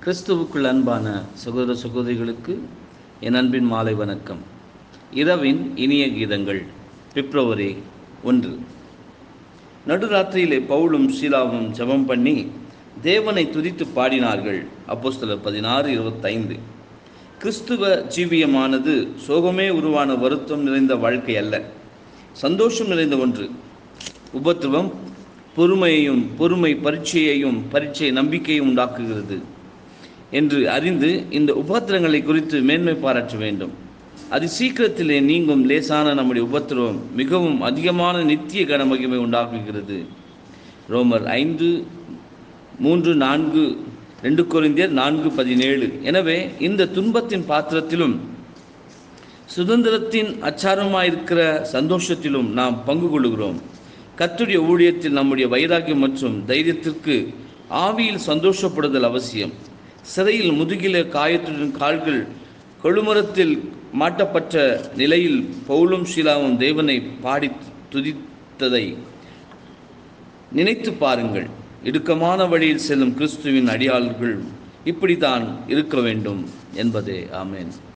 கிறிஸ்துவுக்குள் அன்பான சகோதர சகோதரிகளுக்கு என் அன்பின் மாலை வணக்கம் இரவின் இனிய கீதங்கள் பிப்ரவரி ஒன்று நடுராத்திரியிலே பவுலும் சீலாவும் ஜெபம் பண்ணி தேவனை துதித்து பாடினார்கள் அப்போஸ்தலர் பதினாறு இருபத்தைந்து கிறிஸ்துவ ஜீவியமானது சோகமே உருவான வருத்தம் நிறைந்த வாழ்க்கை அல்ல சந்தோஷம் நிறைந்த ஒன்று உபத்திரவம் பொறுமையையும் பொறுமை பரீட்சையையும் பரீட்சை நம்பிக்கையும் உண்டாக்குகிறது என்று அறிந்து இந்த உபத்திரங்களை குறித்து மேன்மை பாராட்ட வேண்டும் அது சீக்கிரத்திலே நீங்கும் லேசான நம்முடைய உபத்திரவம் மிகவும் அதிகமான நித்திய கனமகிமை உண்டாக்குகிறது ரோமர் ஐந்து மூன்று நான்கு ரெண்டு கொரிந்தியர் நான்கு பதினேழு எனவே இந்த துன்பத்தின் பாத்திரத்திலும் சுதந்திரத்தின் அச்சாரமாயிருக்கிற சந்தோஷத்திலும் நாம் பங்கு கொள்கிறோம் கத்துடைய ஊழியத்தில் நம்முடைய வைராக்கியம் மற்றும் தைரியத்திற்கு ஆவியில் சந்தோஷப்படுதல் அவசியம் சிறையில் முதுகில காயத்துடன் கால்கள் கொழுமரத்தில் மாட்டப்பட்ட நிலையில் பவுலும் ஷீலாவும் தேவனை பாடி துதித்ததை நினைத்து பாருங்கள் இடுக்கமான வழியில் செல்லும் கிறிஸ்துவின் அடியாளர்கள் இப்படித்தான் இருக்க வேண்டும் என்பதே ஆமேன்